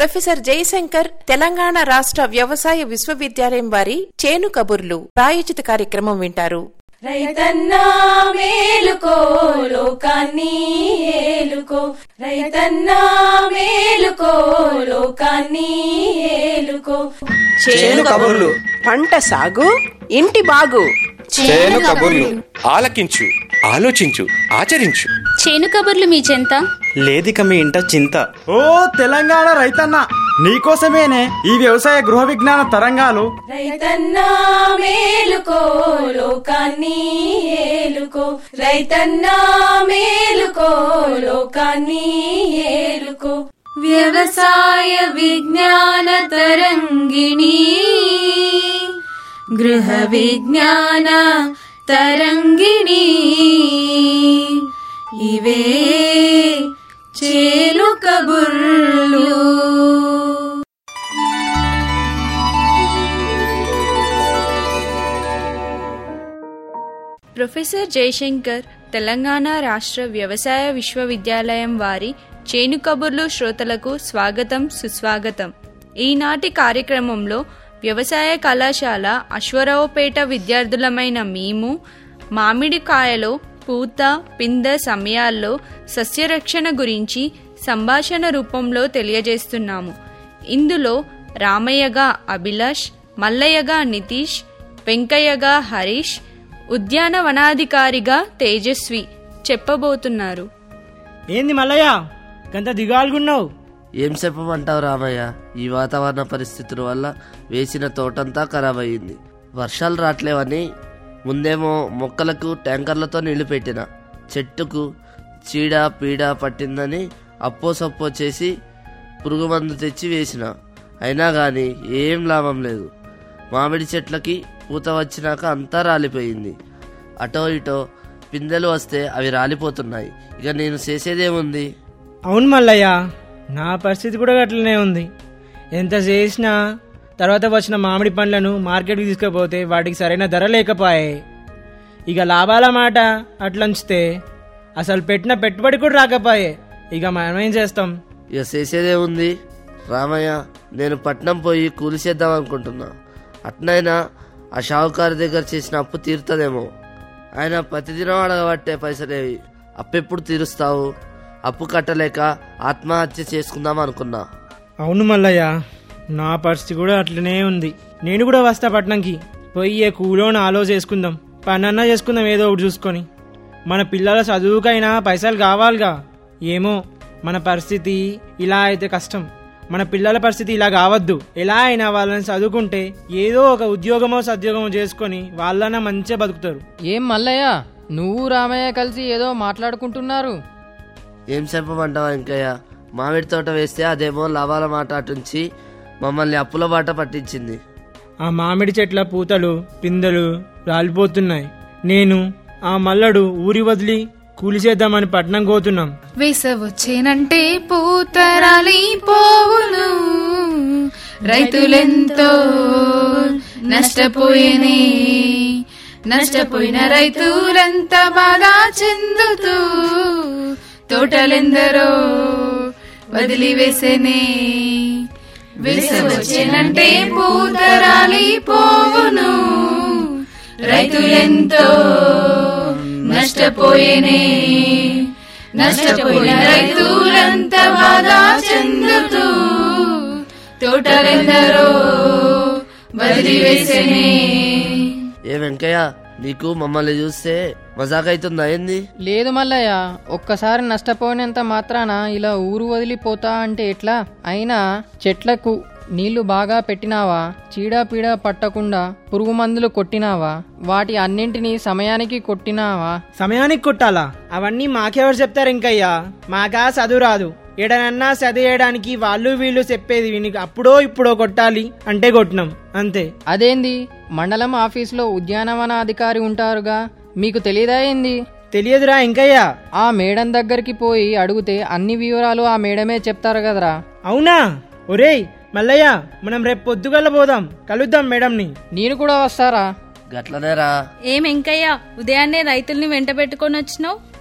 professor Jayashankar Telangana రాష్ట్ర వ్యవసాయ విశ్వవిద్యాలయం వారి చేను కబుర్లు ప్రాయోజిత కార్యక్రమం వింటారు రైతన్నా మేలుకో లోకాన్ని ఏలుకో రైతన్నా మేలుకో లోకాన్ని ఏలుకో చేను కబుర్లు పంట సాగు ఇంటి బాగు చేను కబుర్లు ఆలకించు ఆలోచించు ఆచరించు చేను కబుర్లు మీ చెంత లేదిక మీ ఇంట చింత ఓ తెలంగాణ రైతన్న నీకోసమేనే ఈ వ్యవసాయ గృహ విజ్ఞాన తరంగాలు రైతన్నా మేలుకో లోకాన్ని ఏలుకో రైతన్నా మేలుకో లోకాన్ని ఏలుకో వ్యవసాయ విజ్ఞాన తరంగిణి గృహ విజ్ఞాన తరంగిణి ఇవే చేలు కబుర్లు ప్రొఫెసర్ జయశంకర్ తెలంగాణ రాష్ట్ర వ్యవసాయ విశ్వవిద్యాలయం వారి చేను కబుర్లు శ్రోతలకు స్వాగతం సుస్వాగతం ఈనాటి కార్యక్రమంలో వ్యవసాయ కళాశాల అశ్వరావుపేట విద్యార్థులమైన మేము మామిడికాయలో పూత పింద సమయాల్లో సస్యరక్షణ గురించి సంభాషణ రూపంలో తెలియజేస్తున్నాము ఇందులో రామయ్యగా అభిలాష్ మల్లయ్యగా నితీష్ వెంకయ్యగా హరీష్ ఉద్యానవనాధికారిగా తేజస్వి చెప్పబోతున్నారు ఏంది మల్లయ్య గంత దిగాలుగున్నావు ఏం చెప్పమంటావు రామయ్య ఈ వాతావరణ పరిస్థితుల వల్ల వేసిన తోటంతా ఖరాబ్ అయ్యింది వర్షాలు రావట్లేవని ముందేమో మొక్కలకు ట్యాంకర్లతో నీళ్లు పెట్టిన చెట్టుకు చీడ పీడ పట్టిందని అప్పో సప్పో చేసి పురుగు మందు తెచ్చి వేసిన అయినా కానీ ఏం లాభం లేదు మామిడి చెట్లకి పూత వచ్చినాక అంతా రాలిపోయింది అటో ఇటో పిందెలు వస్తే అవి రాలిపోతున్నాయి ఇక నేను చేసేదేముంది అవును మల్లయ్య నా పరిస్థితి కూడా అట్లనే ఉంది ఎంత చేసినా తర్వాత వచ్చిన మామిడి పండ్లను మార్కెట్కి తీసుకుపోతే వాటికి సరైన ధర లేకపోయాయి ఇక లాభాల మాట అట్లంచితే అసలు పెట్టిన పెట్టుబడి కూడా రాకపోయే ఇక మనం ఏం చేస్తాం ఇక చేసేదేముంది రామయ్య నేను పట్నం పోయి కూలి చేద్దాం అనుకుంటున్నా అట్నైనా ఆ షావుకారు దగ్గర చేసిన అప్పు తీరుతుందేమో ఆయన ప్రతిదినం అడగబట్టే పైసలేవి అప్పెప్పుడు తీరుస్తావు అప్పు కట్టలేక ఆత్మహత్య చేసుకుందాం అనుకున్నా అవును మల్లయ్య నా పరిస్థితి కూడా అట్లనే ఉంది నేను కూడా వస్తా పట్నంకి పోయి ఏ కూలోని ఆలో చేసుకుందాం పనన్నా చేసుకుందాం ఏదో ఒకటి చూసుకొని మన పిల్లల చదువుకైనా పైసలు కావాలిగా ఏమో మన పరిస్థితి ఇలా అయితే కష్టం మన పిల్లల పరిస్థితి ఇలా కావద్దు ఎలా అయినా వాళ్ళని చదువుకుంటే ఏదో ఒక ఉద్యోగమో సద్యోగమో చేసుకొని వాళ్ళన్నా మంచిగా బతుకుతారు ఏం మల్లయ్య నువ్వు రామయ్య కలిసి ఏదో మాట్లాడుకుంటున్నారు ఏం చెప్పమంటావా ఇంకయ్య మామిడి తోట వేస్తే అదేమో లాభాల మాట అటుంచి మమ్మల్ని అప్పుల బాట పట్టించింది ఆ మామిడి చెట్ల పూతలు పిందెలు రాలిపోతున్నాయి నేను ఆ మల్లడు ఊరి వదిలి కూలి చేద్దామని పట్నం పోతున్నాం వేసవచ్చేనంటే పూతరాలి పోవును రైతులెంతో నష్టపోయేనే నష్టపోయిన రైతులంత బాధ చెందుతూ తోటలెందరో వదిలివేసేనే వేసవచ్చేనంటే పూతరాలి పోవును రైతులెంతో నష్టపోయేనే నష్టపోయిన రైతులంత బాధ చెందుతూ తోటలెందరో వదిలివేసేనే ఏ వెంకయ్య నీకు మమ్మల్ని చూస్తే మజాక్ అవుతుందా ఏంది లేదు మల్లయ్య ఒక్కసారి నష్టపోయినంత మాత్రాన ఇలా ఊరు వదిలిపోతా అంటే ఎట్లా అయినా చెట్లకు నీళ్లు బాగా పెట్టినావా చీడపీడ పట్టకుండా పురుగు మందులు కొట్టినావా వాటి అన్నింటినీ సమయానికి కొట్టినావా సమయానికి కొట్టాలా అవన్నీ మాకెవరు చెప్తారు ఇంకయ్యా మాకా చదువు రాదు ఎడనన్నా చదివేయడానికి వాళ్ళు వీళ్ళు చెప్పేది విని అప్పుడో ఇప్పుడో కొట్టాలి అంటే కొట్టినాం అంతే అదేంది మండలం ఆఫీసులో ఉద్యానవన అధికారి ఉంటారుగా మీకు తెలియదా ఏంది తెలియదురా ఇంకయ్యా ఆ మేడం దగ్గరికి పోయి అడిగితే అన్ని వివరాలు ఆ మేడమే చెప్తారు కదరా అవునా ఒరేయ్ మల్లయ్య మనం రేపు పొద్దుగల పోదాం కలుద్దాం మేడంని నేను కూడా వస్తారా గట్లనేరా ఏం ఎంకయ్య ఉదయాన్నే రైతుల్ని వెంట పెట్టుకొని వచ్చినావు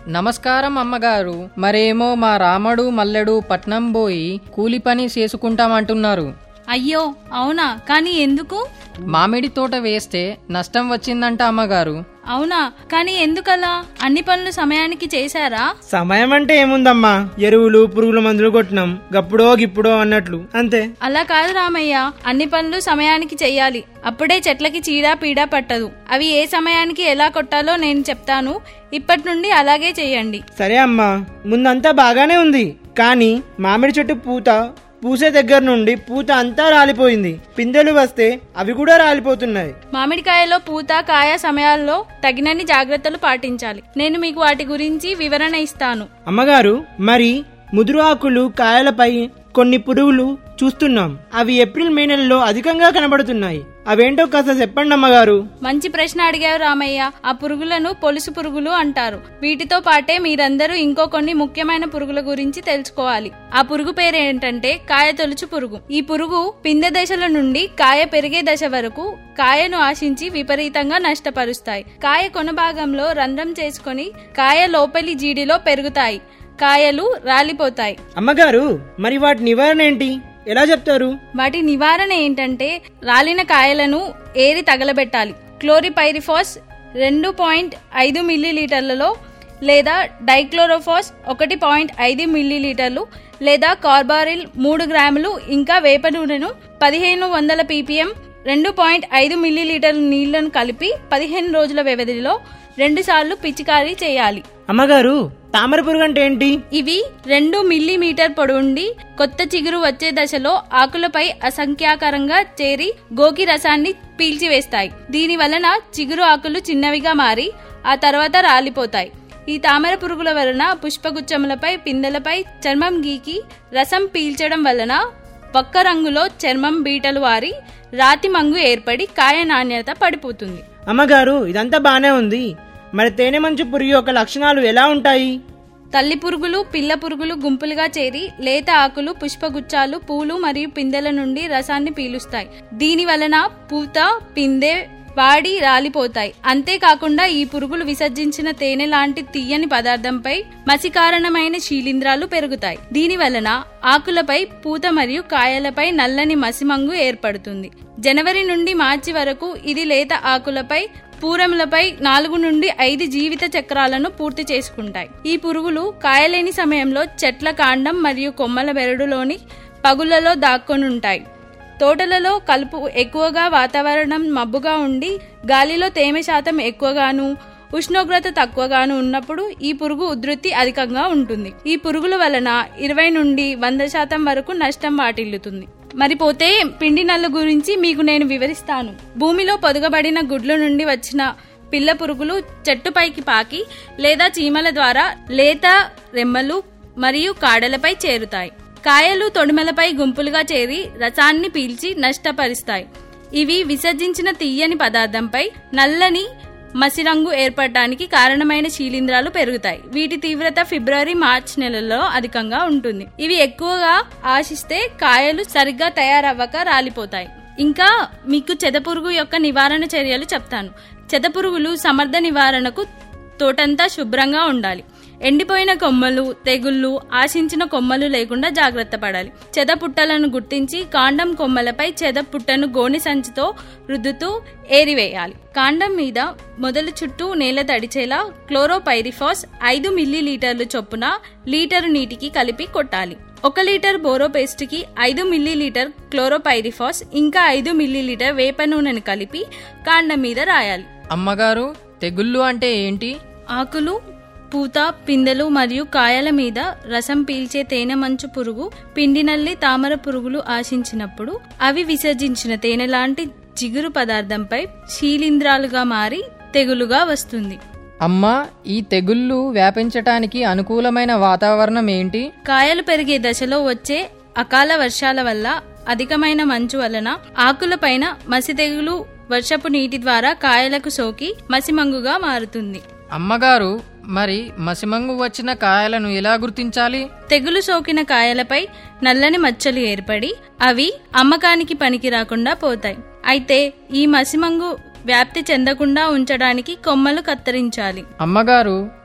నమస్కారం అమ్మగారు మరేమో మా రాముడు మల్లెడు పట్నం పోయి కూలి పని చేసుకుంటామంటున్నారు అయ్యో అవునా కానీ ఎందుకు మామిడి తోట వేస్తే నష్టం వచ్చిందంట అమ్మగారు అవునా కానీ ఎందుకలా అన్ని పనులు సమయానికి చేశారా సమయం అంటే ఏముందమ్మా ఎరువులు పురుగుల మందులు కొట్టినాం గప్పుడో గిప్పుడో అన్నట్లు అంతే అలా కాదు రామయ్య అన్ని పనులు సమయానికి చెయ్యాలి అప్పుడే చెట్లకి చీడ పీడ పట్టదు అవి ఏ సమయానికి ఎలా కొట్టాలో నేను చెప్తాను ఇప్పటి నుండి అలాగే చెయ్యండి సరే అమ్మా ముందంతా బాగానే ఉంది కానీ మామిడి చెట్టు పూత పూసే దగ్గర నుండి పూత అంతా రాలిపోయింది పిందెలు వస్తే అవి కూడా రాలిపోతున్నాయి మామిడికాయలో పూత కాయ సమయాల్లో తగినన్ని జాగ్రత్తలు పాటించాలి నేను మీకు వాటి గురించి వివరణ ఇస్తాను అమ్మగారు మరి ముదురు ఆకులు కాయలపై కొన్ని పురుగులు చూస్తున్నాం అవి ఏప్రిల్ మే నెలలో అధికంగా కనబడుతున్నాయి అవేంటో కాస్త చెప్పండి అమ్మగారు మంచి ప్రశ్న అడిగారు రామయ్య ఆ పురుగులను పొలుసు పురుగులు అంటారు వీటితో పాటే మీరందరూ ఇంకో కొన్ని ముఖ్యమైన పురుగుల గురించి తెలుసుకోవాలి ఆ పురుగు పేరు ఏంటంటే కాయ తొలుచు పురుగు ఈ పురుగు పిందె దశల నుండి కాయ పెరిగే దశ వరకు కాయను ఆశించి విపరీతంగా నష్టపరుస్తాయి కాయ కొన భాగంలో రంధ్రం చేసుకొని కాయ లోపలి జీడిలో పెరుగుతాయి కాయలు రాలిపోతాయి అమ్మగారు మరి వాటి నివారణ ఏంటి ఎలా చెప్తారు వాటి నివారణ ఏంటంటే రాలిన కాయలను ఏరి తగలబెట్టాలి క్లోరిపైరిఫాస్ రెండు పాయింట్ ఐదు మిల్లీలీటర్లలో లేదా డైక్లోరోఫాస్ ఒకటి పాయింట్ ఐదు మిల్లీలీటర్లు లేదా కార్బారిల్ మూడు గ్రాములు ఇంకా వేప నూనెను పదిహేను వందల పీపీఎం రెండు పాయింట్ ఐదు మిల్లీలీటర్ల నీళ్లను కలిపి పదిహేను రోజుల వ్యవధిలో రెండు సార్లు పిచికారీ చేయాలి అమ్మగారు తామర పురుగు అంటే ఏంటి ఇవి రెండు మిల్లీమీటర్ పొడవుండి కొత్త చిగురు వచ్చే దశలో ఆకులపై అసంఖ్యాకరంగా చేరి గోకి రసాన్ని పీల్చివేస్తాయి దీని వలన చిగురు ఆకులు చిన్నవిగా మారి ఆ తర్వాత రాలిపోతాయి ఈ తామర పురుగుల వలన పుష్పగుచ్చములపై పిందెలపై చర్మం గీకి రసం పీల్చడం వలన పక్క రంగులో చర్మం బీటలు వారి రాతి మంగు ఏర్పడి కాయ నాణ్యత పడిపోతుంది అమ్మగారు ఇదంతా బానే ఉంది మరి తేనె మంచు పురుగు యొక్క లక్షణాలు ఎలా ఉంటాయి తల్లి పురుగులు పిల్ల పురుగులు గుంపులుగా చేరి లేత ఆకులు పుష్పగుచ్చాలు పూలు మరియు పిందెల నుండి రసాన్ని పీలుస్తాయి దీని వలన పూత పిందె వాడి రాలిపోతాయి అంతేకాకుండా ఈ పురుగులు విసర్జించిన తేనె లాంటి తీయని పదార్థంపై మసి కారణమైన శీలింధ్రాలు పెరుగుతాయి దీని వలన ఆకులపై పూత మరియు కాయలపై నల్లని మసిమంగు ఏర్పడుతుంది జనవరి నుండి మార్చి వరకు ఇది లేత ఆకులపై పూరములపై నాలుగు నుండి ఐదు జీవిత చక్రాలను పూర్తి చేసుకుంటాయి ఈ పురుగులు కాయలేని సమయంలో చెట్ల కాండం మరియు కొమ్మల బెరడులోని పగులలో దాక్కొని ఉంటాయి తోటలలో కలుపు ఎక్కువగా వాతావరణం మబ్బుగా ఉండి గాలిలో తేమ శాతం ఎక్కువగాను ఉష్ణోగ్రత తక్కువగాను ఉన్నప్పుడు ఈ పురుగు ఉధృతి అధికంగా ఉంటుంది ఈ పురుగుల వలన ఇరవై నుండి వంద శాతం వరకు నష్టం వాటిల్లుతుంది మరి పోతే పిండి నల్లు గురించి మీకు నేను వివరిస్తాను భూమిలో పొదగబడిన గుడ్ల నుండి వచ్చిన పిల్ల పురుగులు చెట్టుపైకి పాకి లేదా చీమల ద్వారా లేత రెమ్మలు మరియు కాడలపై చేరుతాయి కాయలు తొడిమలపై గుంపులుగా చేరి రసాన్ని పీల్చి నష్టపరుస్తాయి ఇవి విసర్జించిన తీయని పదార్థంపై నల్లని మసిరంగు ఏర్పడటానికి కారణమైన శీలింధ్రాలు పెరుగుతాయి వీటి తీవ్రత ఫిబ్రవరి మార్చ్ నెలల్లో అధికంగా ఉంటుంది ఇవి ఎక్కువగా ఆశిస్తే కాయలు సరిగ్గా తయారవ్వక రాలిపోతాయి ఇంకా మీకు చెదపురుగు యొక్క నివారణ చర్యలు చెప్తాను చెదపురుగులు సమర్థ నివారణకు తోటంతా శుభ్రంగా ఉండాలి ఎండిపోయిన కొమ్మలు తెగుళ్ళు ఆశించిన కొమ్మలు లేకుండా జాగ్రత్త పడాలి చెద పుట్టలను గుర్తించి కాండం కొమ్మలపై చెద పుట్టను గోని సంచితో రుద్దుతూ ఏరివేయాలి కాండం మీద మొదలు చుట్టూ నేల తడిచేలా క్లోరోపైరిఫాస్ ఐదు మిల్లీ లీటర్లు చొప్పున లీటరు నీటికి కలిపి కొట్టాలి ఒక లీటర్ బోరో పేస్ట్కి ఐదు మిల్లీ లీటర్ క్లోరోపైరిఫాస్ ఇంకా ఐదు మిల్లీ లీటర్ వేప నూనెను కలిపి కాండం మీద రాయాలి అమ్మగారు తెగుళ్ళు అంటే ఏంటి ఆకులు పూత పిందెలు మరియు కాయల మీద రసం పీల్చే తేనె మంచు పురుగు పిండి నల్లి తామర పురుగులు ఆశించినప్పుడు అవి విసర్జించిన తేనె లాంటి జిగురు పదార్థంపై శీలింధ్రాలుగా మారి తెగులుగా వస్తుంది అమ్మా ఈ తెగుళ్ళు వ్యాపించటానికి అనుకూలమైన వాతావరణం ఏంటి కాయలు పెరిగే దశలో వచ్చే అకాల వర్షాల వల్ల అధికమైన మంచు వలన ఆకులపైన మసి తెగులు వర్షపు నీటి ద్వారా కాయలకు సోకి మసిమంగుగా మారుతుంది అమ్మగారు మరి మసిమంగు వచ్చిన కాయలను ఎలా గుర్తించాలి తెగులు సోకిన కాయలపై నల్లని మచ్చలు ఏర్పడి అవి అమ్మకానికి పనికి రాకుండా పోతాయి అయితే ఈ మసిమంగు వ్యాప్తి చెందకుండా ఉంచడానికి కొమ్మలు కత్తిరించాలి అమ్మగారు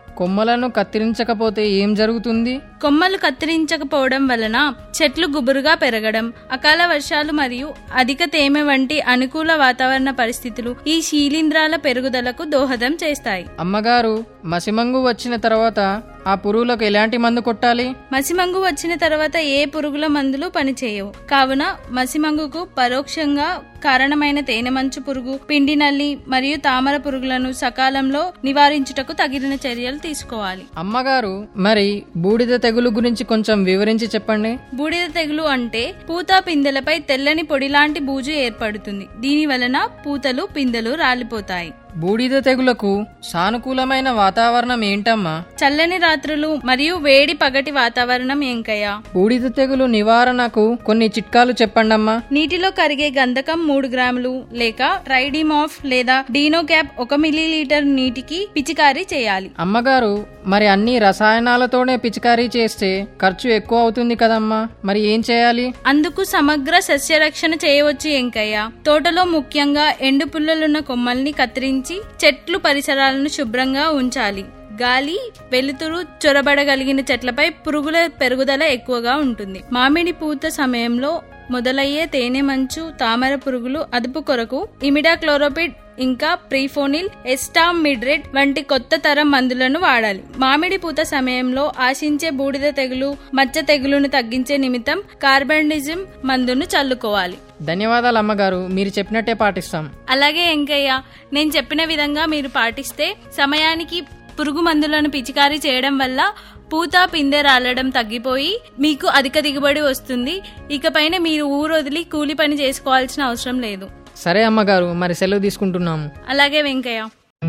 కొమ్మలను కత్తిరించకపోతే ఏం జరుగుతుంది కొమ్మలు కత్తిరించకపోవడం వలన చెట్లు గుబురుగా పెరగడం అకాల వర్షాలు మరియు అధిక తేమ వంటి అనుకూల వాతావరణ పరిస్థితులు ఈ శీలింధ్రాల పెరుగుదలకు దోహదం చేస్తాయి అమ్మగారు మసిమంగు వచ్చిన తర్వాత ఆ పురుగులకు ఎలాంటి మందు కొట్టాలి మసిమంగు వచ్చిన తర్వాత ఏ పురుగుల మందులు పనిచేయవు కావున మసిమంగుకు పరోక్షంగా కారణమైన తేనె మంచు పురుగు పిండి నల్లి మరియు తామర పురుగులను సకాలంలో నివారించుటకు తగిన చర్యలు తీసుకోవాలి అమ్మగారు మరి బూడిద తెగులు గురించి కొంచెం వివరించి చెప్పండి బూడిద తెగులు అంటే పూత పిందెలపై తెల్లని పొడిలాంటి బూజు ఏర్పడుతుంది దీని వలన పూతలు పిందెలు రాలిపోతాయి బూడిద తెగులకు సానుకూలమైన వాతావరణం ఏంటమ్మా చల్లని రాత్రులు మరియు వేడి పగటి వాతావరణం ఏంకయ్య బూడిద తెగులు నివారణకు కొన్ని చిట్కాలు చెప్పండమ్మా నీటిలో కరిగే గంధకం మూడు గ్రాములు లేక ట్రైడిమాఫ్ లేదా డీనో క్యాప్ ఒక మిల్లీలీటర్ నీటికి పిచికారీ చేయాలి అమ్మగారు మరి అన్ని రసాయనాలతోనే పిచికారీ చేస్తే ఖర్చు ఎక్కువ అవుతుంది కదమ్మా మరి ఏం చేయాలి అందుకు సమగ్ర సస్యరక్షణ చేయవచ్చు ఎంకయ్య తోటలో ముఖ్యంగా ఎండు పుల్లలున్న కొమ్మల్ని కత్తిరించి చెట్లు పరిసరాలను శుభ్రంగా ఉంచాలి గాలి వెలుతురు చొరబడగలిగిన చెట్లపై పురుగుల పెరుగుదల ఎక్కువగా ఉంటుంది మామిడి పూత సమయంలో మొదలయ్యే తేనె మంచు తామర పురుగులు అదుపు కొరకు ఇమిడాక్లోరోపిడ్ ఇంకా ప్రీఫోనిల్ ఎస్టామిడ్రెడ్ వంటి కొత్త తరం మందులను వాడాలి మామిడి పూత సమయంలో ఆశించే బూడిద తెగులు మచ్చ తెగులును తగ్గించే నిమిత్తం కార్బండిజం మందును చల్లుకోవాలి ధన్యవాదాలు అమ్మగారు మీరు చెప్పినట్టే పాటిస్తాం అలాగే ఎంకయ్య నేను చెప్పిన విధంగా మీరు పాటిస్తే సమయానికి పురుగు మందులను పిచికారీ చేయడం వల్ల పూత పిందె రాలడం తగ్గిపోయి మీకు అధిక దిగుబడి వస్తుంది ఇకపైన మీరు ఊరు వదిలి కూలి పని చేసుకోవాల్సిన అవసరం లేదు సరే అమ్మగారు మరి సెలవు తీసుకుంటున్నాము అలాగే వెంకయ్య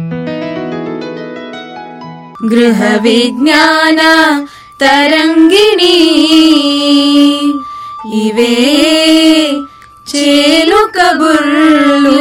గృహ విజ్ఞాన తరంగిణి ఇవే చేలు కబుర్లు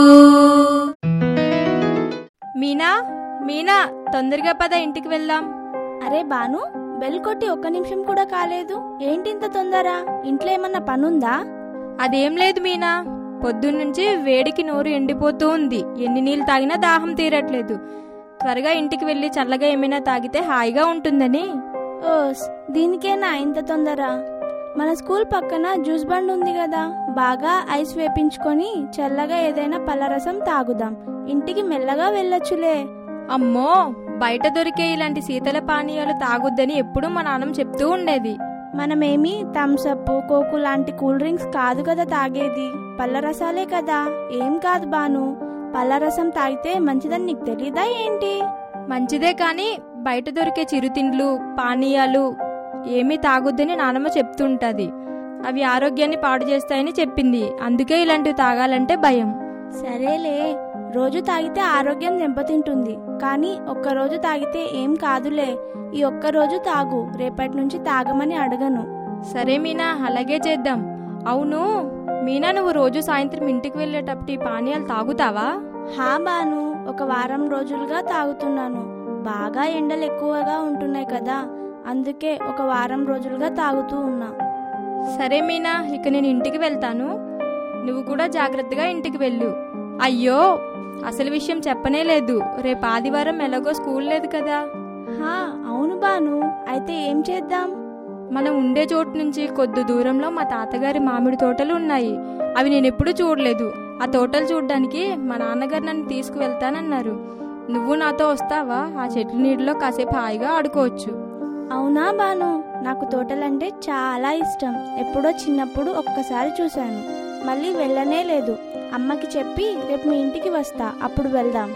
మీనా మీనా తొందరగా పద ఇంటికి వెళ్దాం అరే బాను బెల్ కొట్టి ఒక్క నిమిషం కూడా కాలేదు ఏంటి ఇంత తొందర ఇంట్లో ఏమన్నా పనుందా అదేం లేదు మీనా పొద్దున్నుంచి వేడికి నోరు ఎండిపోతూ ఉంది ఎన్ని నీళ్ళు తాగినా దాహం తీరట్లేదు త్వరగా ఇంటికి వెళ్ళి చల్లగా ఏమైనా తాగితే హాయిగా ఉంటుందని ఓస్ దీనికేనా ఇంత తొందర మన స్కూల్ పక్కన జ్యూస్ బండ్ ఉంది కదా బాగా ఐస్ వేపించుకొని చల్లగా ఏదైనా పళ్ళరసం తాగుదాం ఇంటికి మెల్లగా వెళ్ళొచ్చులే అమ్మో బయట దొరికే ఇలాంటి శీతల పానీయాలు తాగొద్దని ఎప్పుడూ మా నాన్నమ్మ చెప్తూ ఉండేది మనమేమి థమ్సప్ కోకు లాంటి కూల్ డ్రింక్స్ కాదు కదా తాగేది పళ్ళ రసాలే కదా ఏం కాదు బాను పళ్ళ రసం తాగితే మంచిదని నీకు తెలీదా ఏంటి మంచిదే కానీ బయట దొరికే చిరుతిండ్లు పానీయాలు ఏమీ తాగొద్దని నానమ్మ చెప్తుంటది అవి ఆరోగ్యాన్ని పాడు చేస్తాయని చెప్పింది అందుకే ఇలాంటివి తాగాలంటే భయం సరేలే రోజు తాగితే ఆరోగ్యం దెబ్బతింటుంది కానీ ఒక్కరోజు తాగితే ఏం కాదులే ఈ ఒక్క రోజు తాగు రేపటి నుంచి తాగమని అడగను సరే మీనా అలాగే చేద్దాం అవును మీనా నువ్వు రోజు సాయంత్రం ఇంటికి వెళ్ళేటప్పుడు ఈ పానీయాలు తాగుతావా హా బాను ఒక వారం రోజులుగా తాగుతున్నాను బాగా ఎండలు ఎక్కువగా ఉంటున్నాయి కదా అందుకే ఒక వారం రోజులుగా తాగుతూ ఉన్నా సరే మీనా ఇక నేను ఇంటికి వెళ్తాను నువ్వు కూడా జాగ్రత్తగా ఇంటికి వెళ్ళు అయ్యో అసలు విషయం చెప్పనే లేదు రేపు ఆదివారం ఎలాగో స్కూల్ లేదు కదా హా అవును బాను అయితే ఏం చేద్దాం మనం ఉండే చోటు నుంచి కొద్ది దూరంలో మా తాతగారి మామిడి తోటలు ఉన్నాయి అవి నేను ఎప్పుడూ చూడలేదు ఆ తోటలు చూడడానికి మా నాన్నగారు నన్ను తీసుకువెళ్తానన్నారు నువ్వు నాతో వస్తావా ఆ చెట్ల నీటిలో కాసేపు హాయిగా ఆడుకోవచ్చు అవునా బాను నాకు తోటలంటే చాలా ఇష్టం ఎప్పుడో చిన్నప్పుడు ఒక్కసారి చూశాను మళ్ళీ వెళ్ళనే లేదు అమ్మకి చెప్పి రేపు మీ ఇంటికి వస్తా అప్పుడు వెళ్దాం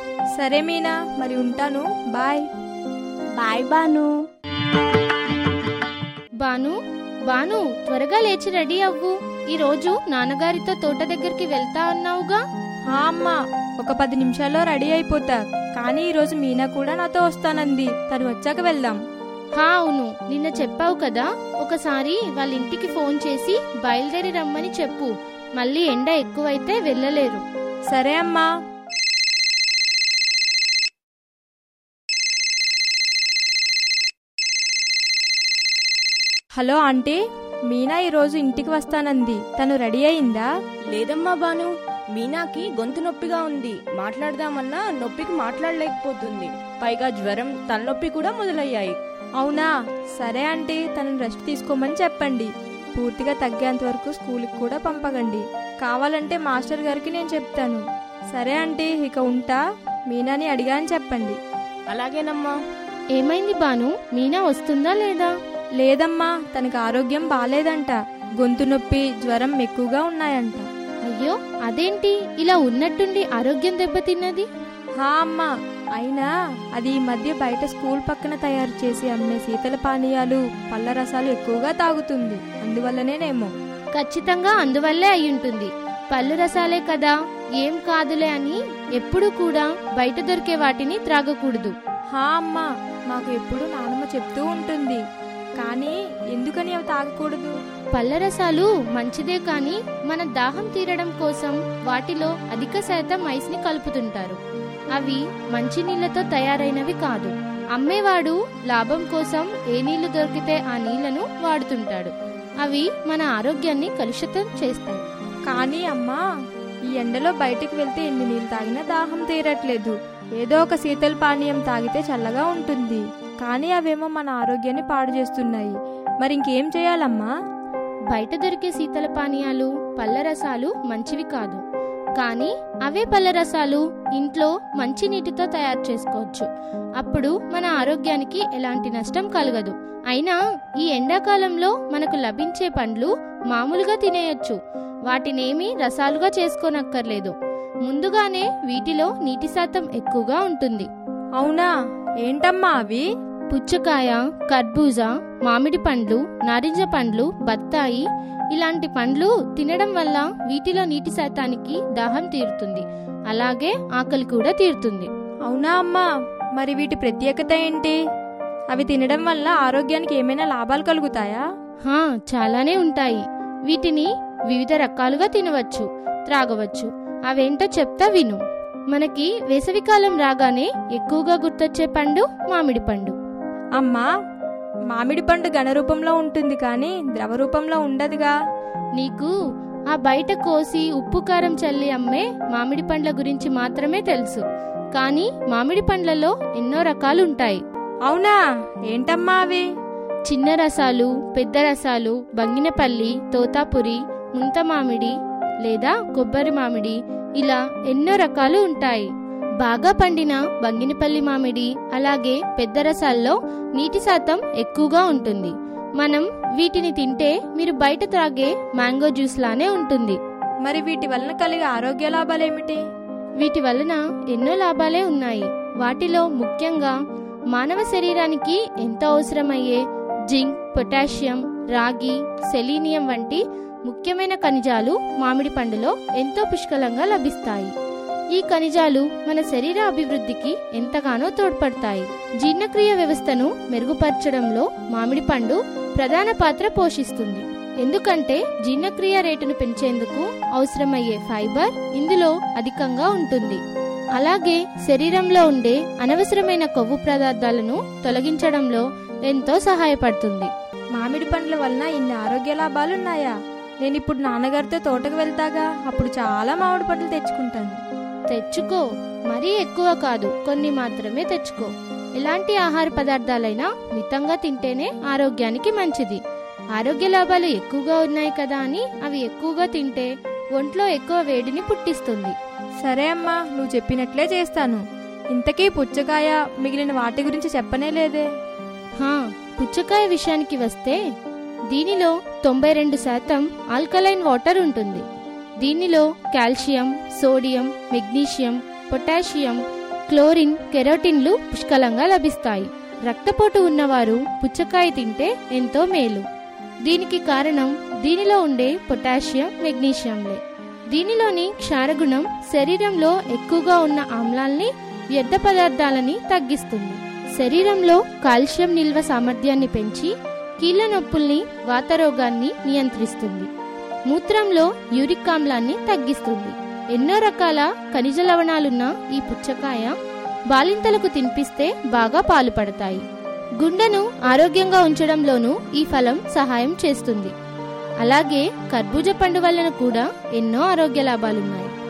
సరే మీనా మరి ఉంటాను బాయ్ బాయ్ బాను బాను బాను త్వరగా లేచి రెడీ అవ్వు ఈ రోజు నాన్నగారితో తోట దగ్గరికి వెళ్తా అన్నావుగా హా అమ్మా ఒక పది నిమిషాల్లో రెడీ అయిపోతా కానీ ఈరోజు మీనా కూడా నాతో వస్తానంది తను వచ్చాక వెళ్దాం హా అవును నిన్న చెప్పావు కదా ఒకసారి వాళ్ళ ఇంటికి ఫోన్ చేసి బయలుదేరి రమ్మని చెప్పు మళ్ళీ ఎండ ఎక్కువైతే వెళ్ళలేరు సరే అమ్మా హలో ఆంటీ మీనా ఈరోజు ఇంటికి వస్తానంది తను రెడీ అయిందా లేదమ్మా బాను మీనాకి గొంతు నొప్పిగా ఉంది మాట్లాడదామన్నా నొప్పికి మాట్లాడలేకపోతుంది పైగా జ్వరం తలనొప్పి కూడా మొదలయ్యాయి అవునా సరే అంటే తనని రెస్ట్ తీసుకోమని చెప్పండి పూర్తిగా తగ్గేంత వరకు స్కూల్కి కూడా పంపకండి కావాలంటే మాస్టర్ గారికి నేను చెప్తాను సరే అంటే ఇక ఉంటా మీనాని అడిగా అని చెప్పండి అలాగేనమ్మా ఏమైంది బాను మీనా వస్తుందా లేదా లేదమ్మా తనకి ఆరోగ్యం బాలేదంట గొంతు నొప్పి జ్వరం ఎక్కువగా ఉన్నాయంట అయ్యో అదేంటి ఇలా ఉన్నట్టుండి ఆరోగ్యం దెబ్బతిన్నది హా అమ్మా అయినా అది ఈ మధ్య బయట స్కూల్ పక్కన తయారు చేసి అమ్మే శీతల పానీయాలు పళ్ళ రసాలు ఎక్కువగా తాగుతుంది అందువల్లనేనేమో ఖచ్చితంగా అందువల్లే అయ్యుంటుంది పళ్ళు రసాలే కదా ఏం కాదులే అని ఎప్పుడు కూడా బయట దొరికే వాటిని త్రాగకూడదు హా అమ్మా మాకు ఎప్పుడు నానమ్మ చెప్తూ ఉంటుంది కానీ ఎందుకని అవి తాగకూడదు పళ్ళ రసాలు మంచిదే కానీ మన దాహం తీరడం కోసం వాటిలో అధిక శాతం ఐస్ ని కలుపుతుంటారు అవి మంచి నీళ్లతో తయారైనవి కాదు అమ్మేవాడు లాభం కోసం ఏ నీళ్లు దొరికితే ఆ నీళ్లను వాడుతుంటాడు అవి మన ఆరోగ్యాన్ని కలుషితం చేస్తాయి కానీ అమ్మా ఈ ఎండలో బయటికి వెళ్తే ఎన్ని నీళ్ళు తాగినా దాహం తీరట్లేదు ఏదో ఒక శీతల పానీయం తాగితే చల్లగా ఉంటుంది కానీ అవేమో మన ఆరోగ్యాన్ని పాడు చేస్తున్నాయి మరి ఇంకేం చేయాలమ్మా బయట దొరికే శీతల పానీయాలు పళ్ళ రసాలు మంచివి కాదు కానీ అవే పళ్ళ రసాలు ఇంట్లో మంచి నీటితో తయారు చేసుకోవచ్చు అప్పుడు మన ఆరోగ్యానికి ఎలాంటి నష్టం కలగదు అయినా ఈ ఎండాకాలంలో మనకు లభించే పండ్లు మామూలుగా తినేయొచ్చు వాటినేమీ రసాలుగా చేసుకోనక్కర్లేదు ముందుగానే వీటిలో నీటి శాతం ఎక్కువగా ఉంటుంది అవునా ఏంటమ్మా అవి పుచ్చకాయ కర్బూజా మామిడి పండ్లు నారింజ పండ్లు బత్తాయి ఇలాంటి పండ్లు తినడం వల్ల వీటిలో నీటి శాతానికి దాహం తీరుతుంది అలాగే ఆకలి కూడా తీరుతుంది అవునా అమ్మా మరి వీటి ప్రత్యేకత ఏంటి అవి తినడం వల్ల ఆరోగ్యానికి ఏమైనా లాభాలు కలుగుతాయా హా చాలానే ఉంటాయి వీటిని వివిధ రకాలుగా తినవచ్చు త్రాగవచ్చు అవేంటో చెప్తా విను మనకి వేసవికాలం రాగానే ఎక్కువగా గుర్తొచ్చే పండు మామిడి పండు అమ్మా మామిడి పండు ఘన రూపంలో ఉంటుంది కానీ ద్రవ రూపంలో ఉండదుగా నీకు ఆ బయట కోసి ఉప్పు కారం చల్లి అమ్మే మామిడి పండ్ల గురించి మాత్రమే తెలుసు కానీ మామిడి పండ్లలో ఎన్నో రకాలు ఉంటాయి అవునా ఏంటమ్మా అవి చిన్న రసాలు పెద్ద రసాలు బంగినపల్లి తోతాపురి ముంత మామిడి లేదా కొబ్బరి మామిడి ఇలా ఎన్నో రకాలు ఉంటాయి బాగా పండిన బంగినపల్లి మామిడి అలాగే పెద్ద రసాల్లో నీటి శాతం ఎక్కువగా ఉంటుంది మనం వీటిని తింటే మీరు బయట త్రాగే మ్యాంగో జ్యూస్ లానే ఉంటుంది మరి వీటి వలన కలిగే ఆరోగ్య లాభాలేమిటి వీటి వలన ఎన్నో లాభాలే ఉన్నాయి వాటిలో ముఖ్యంగా మానవ శరీరానికి ఎంతో అవసరమయ్యే జింక్ పొటాషియం రాగి సెలీనియం వంటి ముఖ్యమైన ఖనిజాలు మామిడి పండులో ఎంతో పుష్కలంగా లభిస్తాయి ఈ ఖనిజాలు మన శరీర అభివృద్ధికి ఎంతగానో తోడ్పడతాయి జీర్ణక్రియ వ్యవస్థను మెరుగుపరచడంలో మామిడి పండు ప్రధాన పాత్ర పోషిస్తుంది ఎందుకంటే జీర్ణక్రియ రేటును పెంచేందుకు అవసరమయ్యే ఫైబర్ ఇందులో అధికంగా ఉంటుంది అలాగే శరీరంలో ఉండే అనవసరమైన కొవ్వు పదార్థాలను తొలగించడంలో ఎంతో సహాయపడుతుంది మామిడి పండ్ల వలన ఇన్ని ఆరోగ్య లాభాలున్నాయా నేను ఇప్పుడు నాన్నగారితో తోటకు వెళ్తాగా అప్పుడు చాలా మామిడి పండ్లు తెచ్చుకుంటాను తెచ్చుకో మరీ ఎక్కువ కాదు కొన్ని మాత్రమే తెచ్చుకో ఎలాంటి ఆహార పదార్థాలైనా మితంగా తింటేనే ఆరోగ్యానికి మంచిది ఆరోగ్య లాభాలు ఎక్కువగా ఉన్నాయి కదా అని అవి ఎక్కువగా తింటే ఒంట్లో ఎక్కువ వేడిని పుట్టిస్తుంది సరే అమ్మా నువ్వు చెప్పినట్లే చేస్తాను ఇంతకీ పుచ్చకాయ మిగిలిన వాటి గురించి చెప్పనే లేదే హా పుచ్చకాయ విషయానికి వస్తే దీనిలో తొంభై రెండు శాతం ఆల్కలైన్ వాటర్ ఉంటుంది దీనిలో calcium sodium magnesium potassium chlorine కెరోటిన్లు పుష్కలంగా లభిస్తాయి రక్తపోటు ఉన్నవారు పుచ్చకాయ తింటే ఎంతో మేలు దీనికి కారణం దీనిలో ఉండే పొటాషియం మెగ్నీషియంలే దీనిలోని క్షారగుణం శరీరంలో ఎక్కువగా ఉన్న ఆమ్లాల్ని వ్యర్థ పదార్థాలని తగ్గిస్తుంది శరీరంలో కాల్షియం నిల్వ సామర్థ్యాన్ని పెంచి కీళ్ల నొప్పుల్ని వాతరోగాన్ని నియంత్రిస్తుంది మూత్రంలో యూరిక్ ఆమ్లాన్ని తగ్గిస్తుంది ఎన్నో రకాల ఖనిజ లవణాలున్న ఈ పుచ్చకాయ బాలింతలకు తినిపిస్తే బాగా పాలు పడతాయి గుండెను ఆరోగ్యంగా ఉంచడంలోనూ ఈ ఫలం సహాయం చేస్తుంది అలాగే కర్బూజ పండు వలన కూడా ఎన్నో ఆరోగ్య లాభాలున్నాయి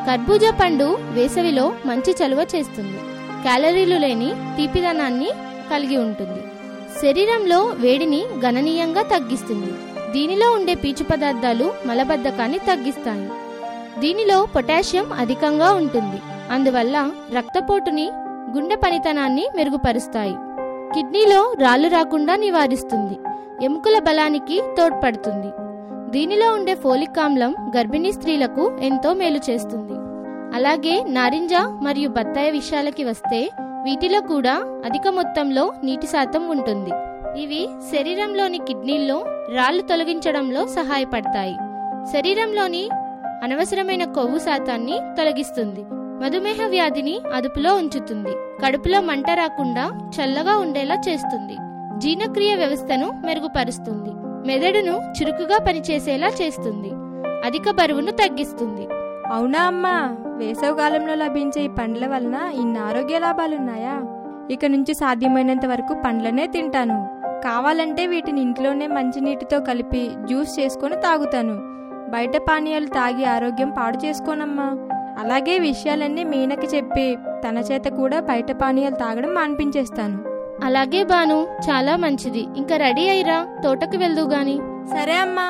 కర్బూజా పండు వేసవిలో మంచి చలువ చేస్తుంది క్యాలరీలు లేని తీపిదనాన్ని కలిగి ఉంటుంది శరీరంలో వేడిని గణనీయంగా తగ్గిస్తుంది దీనిలో ఉండే పీచు పదార్థాలు మలబద్ధకాన్ని తగ్గిస్తాయి దీనిలో పొటాషియం అధికంగా ఉంటుంది అందువల్ల రక్తపోటుని గుండె పనితనాన్ని మెరుగుపరుస్తాయి కిడ్నీలో రాళ్ళు రాకుండా నివారిస్తుంది ఎముకల బలానికి తోడ్పడుతుంది దీనిలో ఉండే ఫోలిక్ ఆమ్లం గర్భిణీ స్త్రీలకు ఎంతో మేలు చేస్తుంది అలాగే నారింజ మరియు బత్తాయి విషయాలకి వస్తే వీటిలో కూడా అధిక మొత్తంలో నీటి శాతం ఉంటుంది ఇవి శరీరంలోని కిడ్నీల్లో రాళ్లు తొలగించడంలో సహాయపడతాయి శరీరంలోని అనవసరమైన కొవ్వు శాతాన్ని తొలగిస్తుంది మధుమేహ వ్యాధిని అదుపులో ఉంచుతుంది కడుపులో మంట రాకుండా చల్లగా ఉండేలా చేస్తుంది జీర్ణక్రియ వ్యవస్థను మెరుగుపరుస్తుంది మెదడును చురుకుగా పనిచేసేలా చేస్తుంది అధిక బరువును తగ్గిస్తుంది అవునా అమ్మా వేసవికాలంలో లభించే ఈ పండ్ల వలన ఇన్ని ఆరోగ్య లాభాలున్నాయా ఇక నుంచి సాధ్యమైనంత వరకు పండ్లనే తింటాను కావాలంటే వీటిని ఇంట్లోనే మంచినీటితో కలిపి జ్యూస్ చేసుకొని తాగుతాను బయట పానీయాలు తాగి ఆరోగ్యం పాడు చేసుకోనమ్మా అలాగే విషయాలన్నీ మీనకి చెప్పి తన చేత కూడా బయట పానీయాలు తాగడం మాన్పించేస్తాను అలాగే బాను చాలా మంచిది ఇంకా రెడీ అయిరా తోటకు వెళ్దు గాని సరే అమ్మా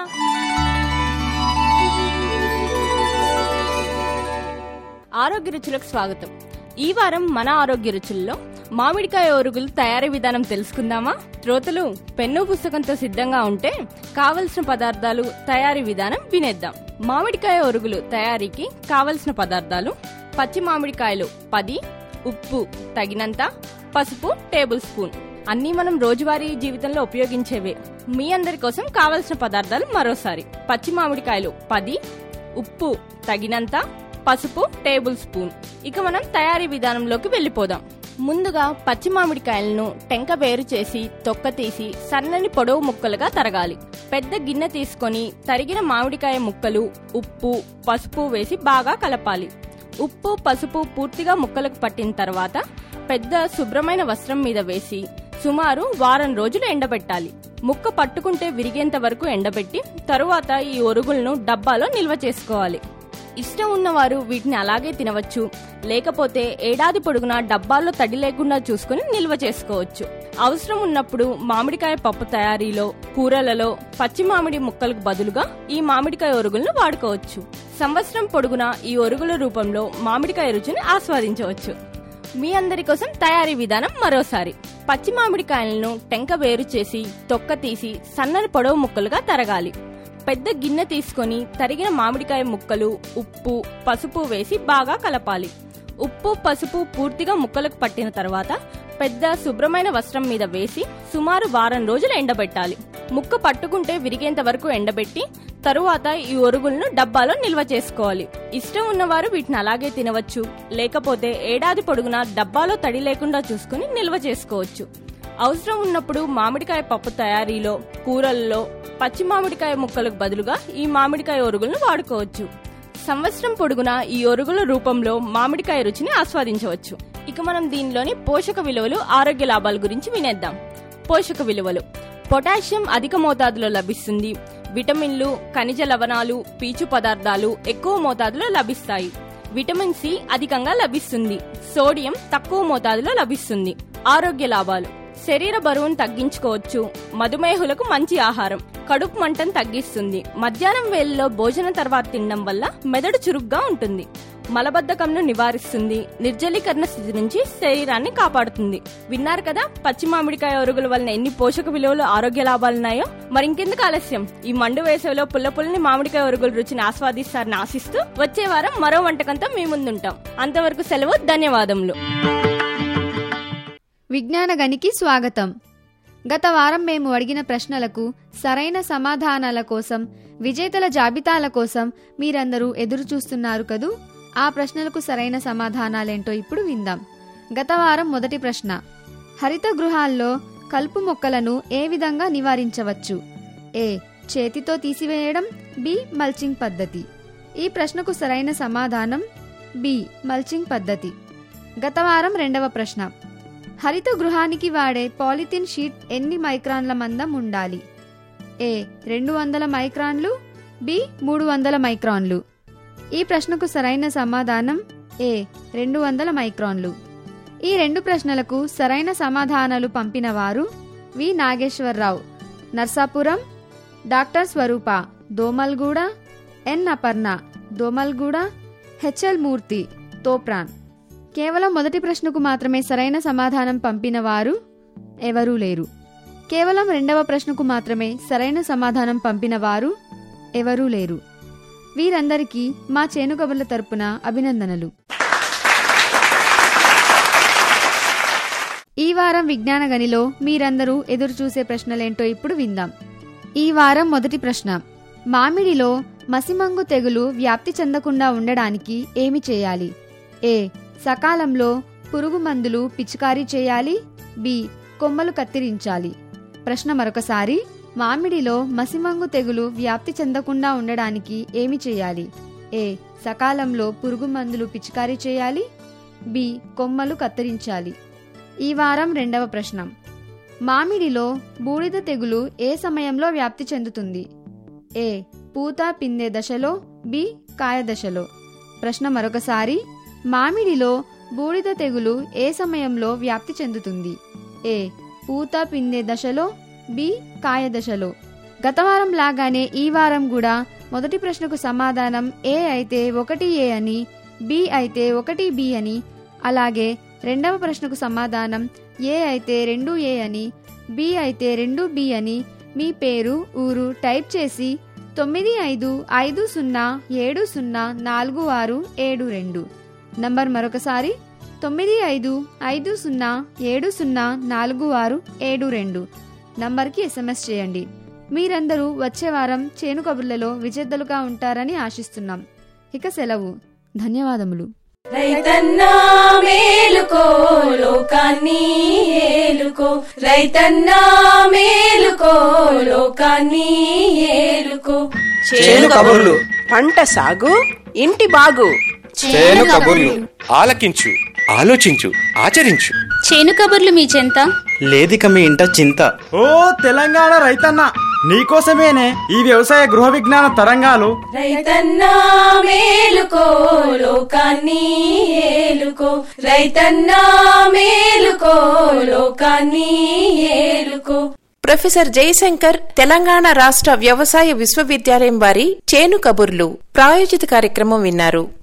ఆరోగ్య రుచులకు స్వాగతం ఈ వారం మన ఆరోగ్య రుచుల్లో మామిడికాయ ఒరుగులు తయారీ విధానం తెలుసుకుందామా శ్రోతలు పెన్ను పుస్తకంతో సిద్ధంగా ఉంటే కావలసిన పదార్థాలు తయారీ విధానం వినేద్దాం మామిడికాయ ఒరుగులు తయారీకి కావలసిన పదార్థాలు పచ్చి మామిడికాయలు పది ఉప్పు తగినంత పసుపు టేబుల్ స్పూన్ అన్నీ మనం రోజువారీ జీవితంలో ఉపయోగించేవే మీ అందరి కోసం కావలసిన పదార్థాలు మరోసారి పచ్చి మామిడికాయలు పది ఉప్పు తగినంత పసుపు టేబుల్ స్పూన్ ఇక మనం తయారీ విధానంలోకి వెళ్ళిపోదాం ముందుగా పచ్చి మామిడికాయలను టెంక వేరు చేసి తొక్క తీసి సన్నని పొడవు ముక్కలుగా తరగాలి పెద్ద గిన్నె తీసుకొని తరిగిన మామిడికాయ ముక్కలు ఉప్పు పసుపు వేసి బాగా కలపాలి ఉప్పు పసుపు పూర్తిగా ముక్కలకు పట్టిన తర్వాత పెద్ద శుభ్రమైన వస్త్రం మీద వేసి సుమారు వారం రోజులు ఎండబెట్టాలి ముక్క పట్టుకుంటే విరిగేంత వరకు ఎండబెట్టి తరువాత ఈ ఒరుగులను డబ్బాలో నిల్వ చేసుకోవాలి ఇష్టం ఉన్నవారు వీటిని అలాగే తినవచ్చు లేకపోతే ఏడాది పొడుగునా డబ్బాల్లో తడి లేకుండా చూసుకుని నిల్వ చేసుకోవచ్చు అవసరం ఉన్నప్పుడు మామిడికాయ పప్పు తయారీలో కూరలలో పచ్చి మామిడి ముక్కలకు బదులుగా ఈ మామిడికాయ ఒరుగులను వాడుకోవచ్చు సంవత్సరం పొడుగునా ఈ ఒరుగుల రూపంలో మామిడికాయ రుచిని ఆస్వాదించవచ్చు మీ అందరి కోసం తయారీ విధానం మరోసారి పచ్చి మామిడికాయలను టెంక వేరు చేసి తొక్క తీసి సన్నని పొడవు ముక్కలుగా తరగాలి పెద్ద గిన్నె తీసుకొని తరిగిన మామిడికాయ ముక్కలు ఉప్పు పసుపు వేసి బాగా కలపాలి ఉప్పు పసుపు పూర్తిగా ముక్కలకు పట్టిన తర్వాత పెద్ద శుభ్రమైన వస్త్రం మీద వేసి సుమారు వారం రోజులు ఎండబెట్టాలి ముక్క పట్టుకుంటే విరిగేంత వరకు ఎండబెట్టి తరువాత ఈ ఒరుగులను డబ్బాలో నిల్వ చేసుకోవాలి ఇష్టం ఉన్నవారు వీటిని అలాగే తినవచ్చు లేకపోతే ఏడాది పొడుగునా డబ్బాలో తడి లేకుండా చూసుకుని నిల్వ చేసుకోవచ్చు అవసరం ఉన్నప్పుడు మామిడికాయ పప్పు తయారీలో కూరల్లో పచ్చి మామిడికాయ ముక్కలకు బదులుగా ఈ మామిడికాయ ఒరుగులను వాడుకోవచ్చు సంవత్సరం పొడుగునా ఈ ఒరుగుల రూపంలో మామిడికాయ రుచిని ఆస్వాదించవచ్చు ఇక మనం దీనిలోని పోషక విలువలు ఆరోగ్య లాభాల గురించి వినేద్దాం పోషక విలువలు పొటాషియం అధిక మోతాదులో లభిస్తుంది విటమిన్లు ఖనిజ లవణాలు పీచు పదార్థాలు ఎక్కువ మోతాదులో లభిస్తాయి విటమిన్ సి అధికంగా లభిస్తుంది సోడియం తక్కువ మోతాదులో లభిస్తుంది ఆరోగ్య లాభాలు శరీర బరువును తగ్గించుకోవచ్చు మధుమేహులకు మంచి ఆహారం కడుపు మంటను తగ్గిస్తుంది మధ్యాహ్నం వేళలో భోజనం తర్వాత తినడం వల్ల మెదడు చురుగ్గా ఉంటుంది మలబద్ధకంను నివారిస్తుంది నిర్జలీకరణ స్థితి నుంచి శరీరాన్ని కాపాడుతుంది విన్నారు కదా పచ్చి మామిడికాయ ఒరుగుల వలన ఎన్ని పోషక విలువలు ఆరోగ్య లాభాలున్నాయో మరి ఇంకెందుకు ఆలస్యం ఈ మండు వేసవిలో పుల్ల పుల్లని మామిడికాయ ఒరుగుల రుచిని ఆస్వాదిస్తారని ఆశిస్తూ వచ్చే వారం మరో వంటకంతో మీ ముందుంటాం అంతవరకు సెలవు ధన్యవాదములు విజ్ఞాన గనికి స్వాగతం గత వారం మేము అడిగిన ప్రశ్నలకు సరైన సమాధానాల కోసం విజేతల జాబితాల కోసం మీరందరూ ఎదురు చూస్తున్నారు కదూ ఆ ప్రశ్నలకు సరైన సమాధానాలేంటో ఇప్పుడు విందాం గత వారం మొదటి ప్రశ్న హరిత గృహాల్లో కలుపు మొక్కలను ఏ విధంగా నివారించవచ్చు ఏ చేతితో తీసివేయడం బి మల్చింగ్ పద్ధతి ఈ ప్రశ్నకు సరైన సమాధానం బి మల్చింగ్ పద్ధతి గత వారం రెండవ ప్రశ్న హరిత గృహానికి వాడే పాలిథిన్ షీట్ ఎన్ని మైక్రాన్ల మందం ఉండాలి ఏ రెండు వందల మైక్రాన్లు బి మూడు వందల మైక్రాన్లు ఈ ప్రశ్నకు సరైన సమాధానం ఏ రెండు వందల మైక్రాన్లు ఈ రెండు ప్రశ్నలకు సరైన సమాధానాలు పంపిన వారు V Nageswara Rao Narsapuram doctor Swaroopa Domalguda N Aparna Domalguda H L Murthy Toopran కేవలం మొదటి ప్రశ్నకు మాత్రమే సరైన సమాధానం పంపిన వారు ఎవరూ లేరు కేవలం రెండవ ప్రశ్నకు మాత్రమే సరైన సమాధానం పంపిన వారు ఎవరూ లేరు వీరందరికీ మా చేను కబుర్ల తరపున అభినందనలు ఈ వారం విజ్ఞాన గనిలో మీరందరూ ఎదురు చూసే ప్రశ్నలేంటో ఇప్పుడు విందాం ఈ వారం మొదటి ప్రశ్న మామిడిలో మసిమంగు తెగులు వ్యాప్తి చెందకుండా ఉండడానికి ఏమి చేయాలి ఏ సకాలంలో పురుగు మందులు పిచికారీ చేయాలి బి కొమ్మలు కత్తిరించాలి ప్రశ్న మరొకసారి మామిడిలో మసిమంగు తెగులు వ్యాప్తి చెందకుండా ఉండడానికి ఏమి చేయాలి ఏ సకాలంలో పురుగు మందులు పిచికారీ చేయాలి బి కొమ్మలు కత్తిరించాలి ఈ వారం రెండవ ప్రశ్న మామిడిలో బూడిద తెగులు ఏ సమయంలో వ్యాప్తి చెందుతుంది ఏ పూత పిందే దశలో బి కాయ దశలో ప్రశ్న మరొకసారి మామిడిలో బూడిద తెగులు ఏ సమయంలో వ్యాప్తి చెందుతుంది ఏ పూత పిందే దశలో బి కాయ దశలో గత వారం లాగానే ఈ వారం కూడా మొదటి ప్రశ్నకు సమాధానం ఏ అయితే ఒకటి ఏ అని బి అయితే ఒకటి బి అని అలాగే రెండవ ప్రశ్నకు సమాధానం ఏ అయితే రెండు ఏ అని బి అయితే రెండు బి అని మీ పేరు ఊరు టైప్ చేసి తొమ్మిది ఐదు ఐదు సున్నా ఏడు సున్నా నాలుగు ఆరు ఏడు రెండు నంబర్ మరొకసారి తొమ్మిది ఐదు ఐదు సున్నా ఏడు సున్నా నాలుగు ఆరు ఏడు రెండు నంబర్కి ఎస్ఎంఎస్ చేయండి మీరందరూ వచ్చే వారం చేను కబుర్లలో విజేతలుగా ఉంటారని ఆశిస్తున్నాం ఇక సెలవు ధన్యవాదములు రైతన్నా మేలుకో లోకాన్ని ఏలుకో రైతన్నా మేలుకో లోకాన్ని ఏలుకో చేను కబుర్లు పంట సాగు ఇంటి బాగు చేను కబుర్లు ఆలకించు ఆలోచించు ఆచరించు చేను కబుర్లు మీ చెంత లేదిక మీ ఇంట చింత ఓ తెలంగాణ రైతన్న నీకోసమేనే ఈ వ్యవసాయ గృహ విజ్ఞాన తరంగాలు రైతన్నా మేలుకో లోకాన్ని ఏలుకో రైతన్నా మేలుకో లోకాన్ని ఏలుకో ప్రొఫెసర్ జయశంకర్ తెలంగాణ రాష్ట్ర వ్యవసాయ విశ్వవిద్యాలయం వారి చేను కబుర్లు ప్రాయోజిత కార్యక్రమం విన్నారు